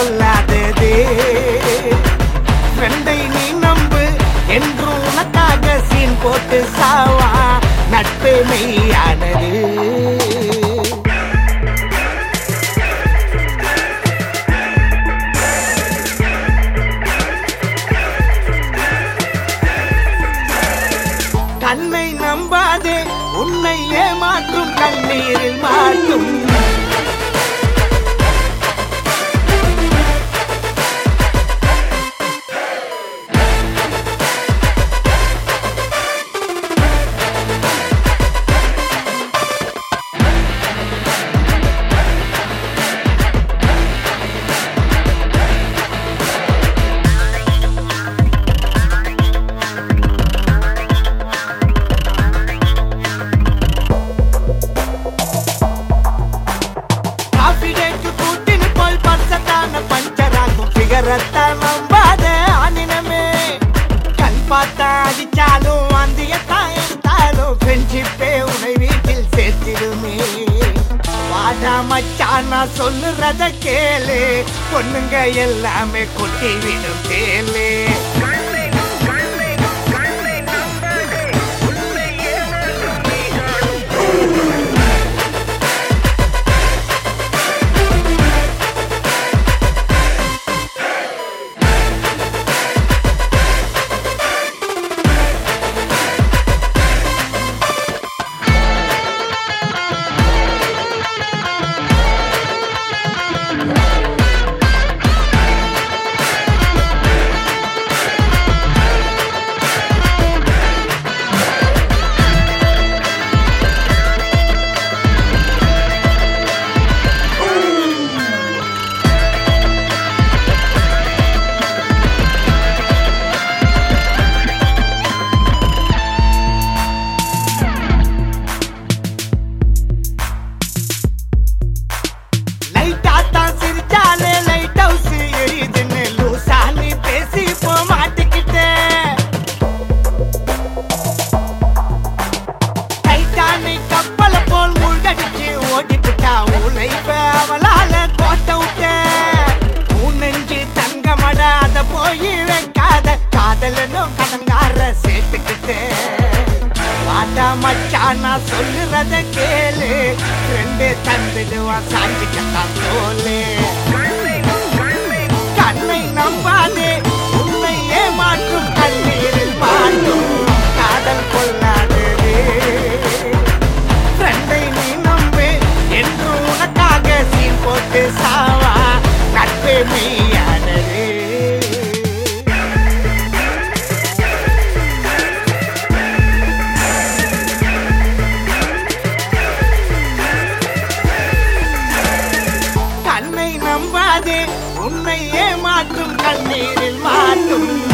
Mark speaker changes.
Speaker 1: பொல்லாதது ஃப்ரெண்டை நீ நம்பு என்று உனக்காக சீன் போட்டு சாவா நட்பு மெய்யானது கண்ணை நம்பாதே உன்னை ஏமாற்றும் கண்ணீரில் மாட்டும் காஃபிடேக்கு கூட்டின்னு போய் பர்சத்தான பஞ்சராகும் சிகரத்தை நம்பாத ஆனினமே கண் பார்த்தா அடிச்சாலும் அந்தியத்தான் எடுத்தாலும் ஃப்ரெண்ட்ஷிப்பே உன்னை வீட்டில் சேர்த்திடுமே வாடா மச்சான் நான் சொல்லுறத கேளு பொண்ணுங்க எல்லாமே கொட்டி விடும் கேளு லைட்டா தான் சிரிச்சாலே லைட் ஹவுஸ் எரியுதுன்னு லூசா நீ பேசி இப்போ மாட்டிக்கிட்டேன் டைட்டானிக் கப்பலை போல் மூழ்கடிச்சு ஓட்டிப்புட்டா உழைப்ப அவளால கோட்ட விட்ட உன் நெஞ்சு தங்கமட அத போய் வைக்காத காதலனும் கடங்கார சேர்த்துக்கிட்டேன் வாடா மச்சான் நான் சொல்லுறத கேளு ரெண்டு தந்துடுவான் சாஞ்சிக்கத்தான் தோலு கண்ணை நம்பாதே உன்னை ஏமாற்றும் கண்ணீரில் மாட்டும் காதல் கொள்ளாதது ஃப்ரெண்டை நீ நம்பு என்று உனக்காக சீன் போட்டு சாவா நட்பு மெய்யானது கண்ணை நம்பாதே உன்னை ஏமாற்றும் கண்ணீரில் மாட்டும்